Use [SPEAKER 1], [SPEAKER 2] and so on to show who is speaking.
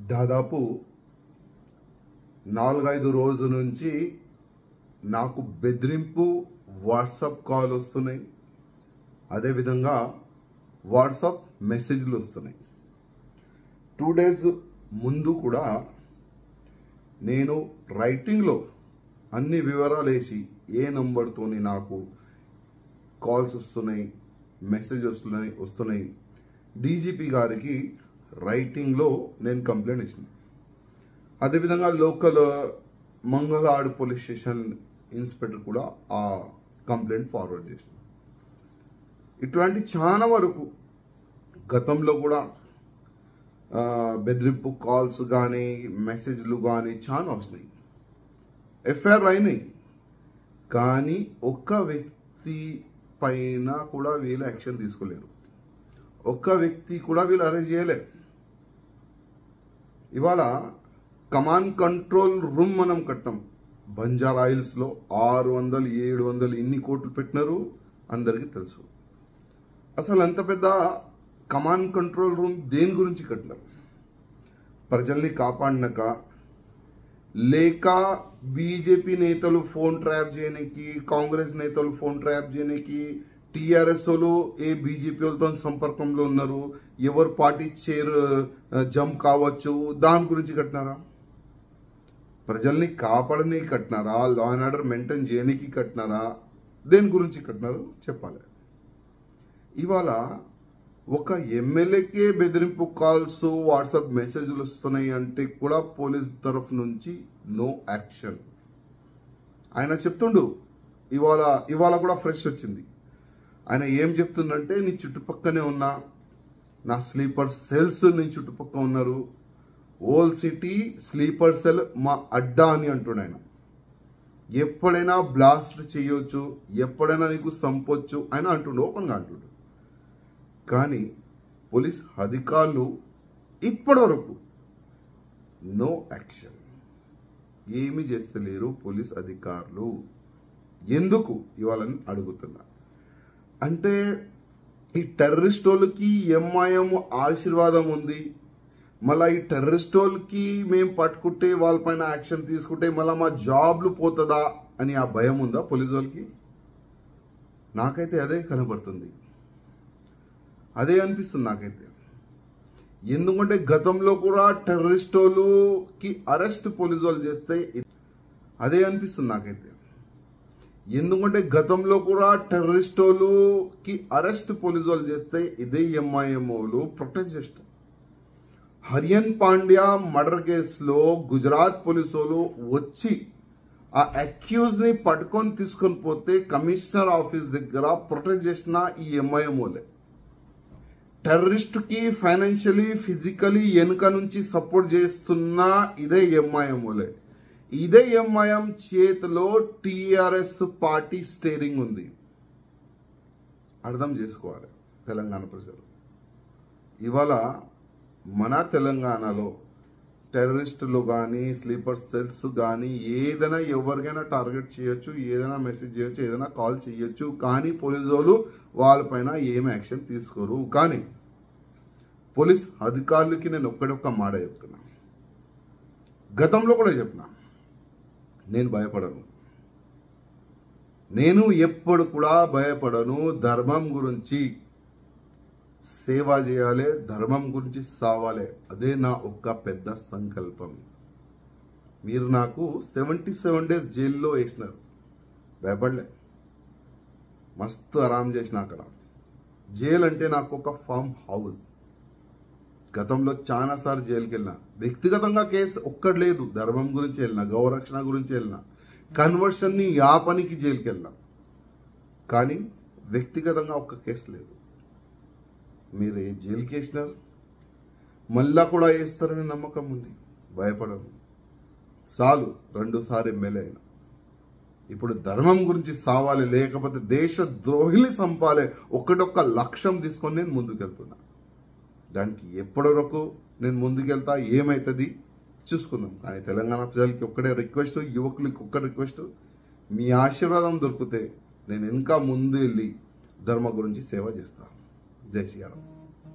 [SPEAKER 1] దాదాపు నాలుగైదు రోజుల నుంచి నాకు బెదిరింపు వాట్సాప్ కాల్ వస్తున్నాయి అదేవిధంగా వాట్సాప్ మెసేజ్లు వస్తున్నాయి టూ డేస్ ముందు కూడా నేను రైటింగ్లో అన్ని వివరాలు వేసి ఏ నంబర్తోని నాకు కాల్స్ వస్తున్నాయి మెసేజ్ వస్తున్నాయి వస్తున్నాయి డీజీపీ గారికి రైటింగ్లో నేను కంప్లైంట్ ఇచ్చిన అదేవిధంగా local Mangaladu police station inspector కూడా ఆ కంప్లైంట్ ఫార్వర్డ్ చేసిన ఇట్లాంటి చాలా వరకు గతంలో కూడా ఆ, బెదిరింపు కాల్స్ కానీ మెసేజ్లు కానీ చాలా వస్తున్నాయి ఎఫ్ఐఆర్ అయినాయి కానీ ఒక్క వ్యక్తి పైన కూడా వీళ్ళు యాక్షన్ తీసుకోలేరు ఒక్క వ్యక్తి కూడా వీళ్ళు అరెస్ట్ చేయలేరు ఇవాళ కమాండ్ కంట్రోల్ రూమ్ మనం కట్టాం బంజారా హిల్స్లో ఆరు వందలు ఏడు వందలు ఎన్ని కోట్లు పెట్టినారు అందరికీ తెలుసు అసలు అంత పెద్ద కమాండ్ కంట్రోల్ రూమ్ దేని గురించి కట్టినారు ప్రజల్ని కాపాడినాక లేక బీజేపీ నేతలు ఫోన్ ట్రాప్ చేయడానికి కాంగ్రెస్ నేతలు ఫోన్ ట్రాప్ చేయడానికి టీఆర్ఎస్ వాళ్ళు ఏ బీజేపీ వాళ్ళతో సంపర్కంలో ఉన్నారు ఎవరు పార్టీ చైర్ జంప్ కావచ్చు దాని గురించి కట్టినారా ప్రజల్ని కాపాడని కట్టినారా లా అండ్ ఆర్డర్ మెయింటైన్ చేయడానికి కట్టినారా దేని గురించి కట్టినారు చెప్పాలి ఇవాళ ఒక ఎమ్మెల్యేకే బెదిరింపు కాల్స్ వాట్సాప్ మెసేజ్లు వస్తున్నాయి అంటే కూడా పోలీస్ తరఫు నుంచి నో యాక్షన్ ఆయన చెప్తుండు ఇవాళ ఇవాళ కూడా ఫ్రెష్ వచ్చింది ఆయన ఏం చెప్తుందంటే నీ చుట్టుపక్కనే ఉన్నా నా స్లీపర్ సెల్స్ నీ చుట్టుపక్క ఉన్నారు ఓల్ సిటీ స్లీపర్ సెల్ మా అడ్డా అని అంటుండు ఆయన ఎప్పుడైనా బ్లాస్ట్ చేయొచ్చు ఎప్పుడైనా నీకు సంపొచ్చు ఆయన అంటుండు ఓపెన్గా అంటుండు కానీ పోలీస్ అధికారులు ఇప్పటివరకు నో యాక్షన్ ఏమి చేస్తలేరు పోలీస్ అధికారులు ఎందుకు ఇవ్వాలని అడుగుతున్నా అంటే ఈ టెర్రరిస్ట్ వాళ్ళకి ఎంఐఎం ఆశీర్వాదం ఉంది మళ్ళీ ఈ టెర్రరిస్ట్ వాళ్ళకి మేము పట్టుకుంటే వాళ్ళపైన యాక్షన్ తీసుకుంటే మళ్ళీ మా జాబ్లు పోతుందా అని ఆ భయం ఉందా పోలీసు వాళ్ళకి నాకైతే అదే కనబడుతుంది అదే అనిపిస్తుంది నాకైతే ఎందుకంటే గతంలో కూడా టెర్రరిస్ట్ వాళ్ళకి అరెస్ట్ పోలీసు వాళ్ళు చేస్తే అదే అనిపిస్తుంది నాకైతే ఎందుకంటే గతంలో కూడా టెర్రరిస్ట్ వాళ్ళకి అరెస్ట్ పోలీసు వాళ్ళు చేస్తే ఇదే ఎంఐఎం వాళ్ళు ప్రొటెక్ట్ చేస్తారు హరియన్ పాండ్యా మర్డర్ కేసులో గుజరాత్ పోలీసు వాళ్ళు వచ్చి ఆ అక్యూజ్ ని పట్టుకొని తీసుకొని పోతే కమిషనర్ ఆఫీస్ దగ్గర ప్రొటెక్ట్ చేసిన ఈ ఎంఐఎం వాళ్ళే టెర్రరిస్ట్ కి ఫైనాన్షియలీ ఫిజికలీ వెనుక నుంచి సపోర్ట్ చేస్తున్న ఇదే ఎంఐఎం వాళ్ళే ఇదే ఎంఐఎం చేతిలో టిఆర్ఎస్ పార్టీ స్టేరింగ్ ఉంది అర్థం చేసుకోవాలి తెలంగాణ ప్రజలు ఇవాళ మన తెలంగాణలో టెర్రరిస్టులు కానీ స్లీపర్ సెల్స్ కానీ ఏదైనా ఎవరికైనా టార్గెట్ చేయొచ్చు ఏదైనా మెసేజ్ చేయొచ్చు ఏదైనా కాల్ చేయొచ్చు కానీ పోలీసు వాళ్ళు వాళ్ళపైన ఏం యాక్షన్ తీసుకోరు కానీ పోలీస్ అధికారులకి నేను ఒక్కడొక్క మాట చెప్తున్నా గతంలో కూడా చెప్పిన నేను భయపడను నేను ఎప్పుడు కూడా భయపడను ధర్మం గురించి సేవ చేయాలి ధర్మం గురించి సావాలి అదే నా ఒక్క పెద్ద సంకల్పం మీరు నాకు సెవెంటీ సెవెన్ డేస్ జైల్లో వేసినారు భయపడలే మస్తు ఆరాం చేసిన అక్కడ జైలు అంటే నాకు ఒక ఫామ్ హౌస్ గతంలో చాలా సార్లు జైలుకి వెళ్ళిన వ్యక్తిగతంగా కేసు ఒక్కటి లేదు ధర్మం గురించి వెళ్ళిన గౌరక్షణ గురించి వెళ్ళిన కన్వర్షన్ ని యాపనికి జైలుకి వెళ్ళిన కానీ వ్యక్తిగతంగా ఒక్క కేసు లేదు మీరు ఏ జైలుకి వేసినారు మళ్ళా కూడా వేస్తారనే నమ్మకం ఉంది భయపడను చాలు రెండుసారి ఎమ్మెల్యే అయినా ఇప్పుడు ధర్మం గురించి సావాలి లేకపోతే దేశ ద్రోహిని చంపాలి ఒకటొక్క లక్ష్యం తీసుకొని నేను ముందుకెళ్తున్నా దానికి ఎప్పటి వరకు నేను ముందుకెళ్తా ఏమవుతుంది చూసుకుందాం కానీ తెలంగాణ ప్రజలకి ఒక్కడే రిక్వెస్ట్ యువకులకి ఒక్క రిక్వెస్ట్ మీ ఆశీర్వాదం దొరికితే నేను ఇంకా ముందు వెళ్ళి ధర్మ గురించి సేవ చేస్తాను జై శ్రీరామ్